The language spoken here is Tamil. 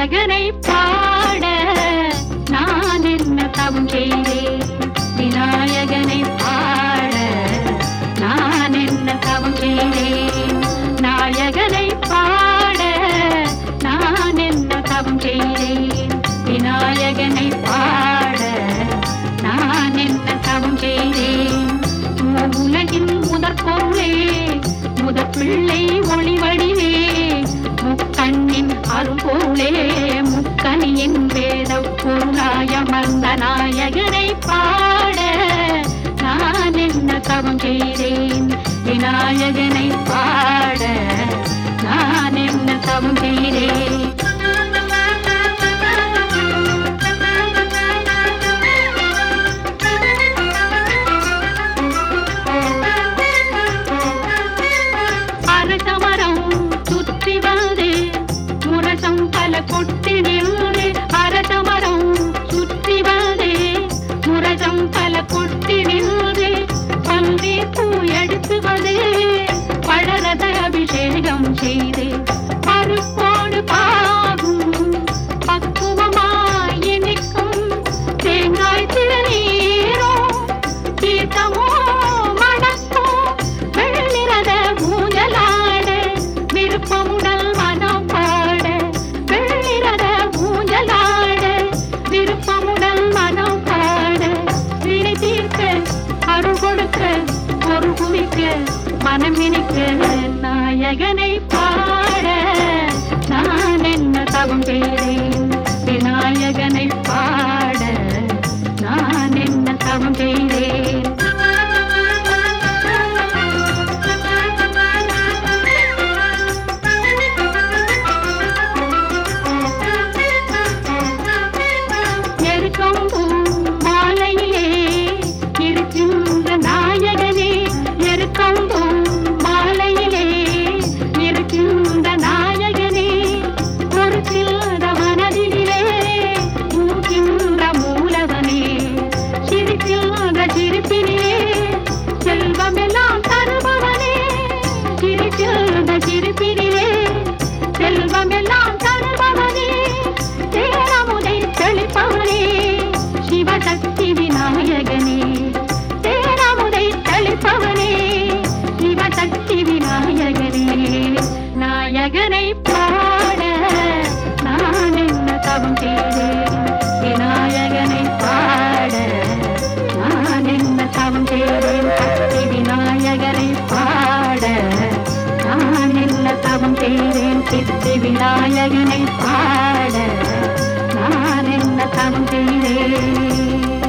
விநாயகனை பாட நான் என்ன தவம் செய்தேன் விநாயகனை பாட நான் என்ன தவம் செய்தேன் நாயகனை பாட நான் என்ன தவம் செய்தேன் விநாயகனை பாட நான் என்ன தவம் செய்தேன் உலகின் முதற் பொருளே முதற் பிள்ளை ஒளி வடிவே முக்கண்ணின் அருள்போலே முக்கனியின் வேத பொருளாயமர்ந்த நாயகனை பாட நான் என்ன தவம் செய்தேன் விநாயகனை பாட நான் என்ன தவம் செய்தேன் அரசமரம் சுற்றி வந்து முரசம் பல கொட்டி நின்று அரசமரம் சுற்றி வந்து முரசம் பல கொட்டி நின்று பந்தி பூ எடுத்து வந்து பழரத அபிஷேகம் செய்து பருப்போடு பாகும் பக்குவமாய் இனிக்கும் தேங்காய் திருநீரோ தீர்த்தமோ மணக்கும் வெள்ளிரத ஊஞ்சலாட விருப்பமுடல் மனம் பாட வெள்ளிரத ஊஞ்சலாட விருப்பமுடல் மனம் பாட வினை தீர்க்க அருள் கொடுக்க ஒரு குவிக்க மனம் இனிக்க நாயகனை பாட நான் என்ன தவம் செய்தேன் விநாயகனை பாட நான் என்ன தவம் செய்தேன் எருக்கம்பூ மாலையிலே இருக்கின்ற நாயகனே எருக்கம்பூ மாலையிலே இருக்கின்ற நாயகனே ஒரு சில்த மனதிலே ஊகின்ற மூலவனே சிரிக்கின்ற சிரிப்பினிலே செல்வமெல்லாம் தருபவனே சிரிக்கின்ற சிரிப்பினிலே செல்வமெல்லாம் தருபவனே தேனமுதை தெளிப்பவனே சிவசக்தி விநாயகனே தேனமுதை தெளிப்பவனே சிவசக்தி விநாயகனே நாயகனை பாட நான் என்ன தவம் செய்தேன் விநாயகனை பாட நான் என்ன தவம் செய்தேன் சக்தி விநாயகரை பாட நான் என்ன தவம் செய்தேன் சித்தி விநாயகனை பாட நான் என்ன தவம் செய்தேன்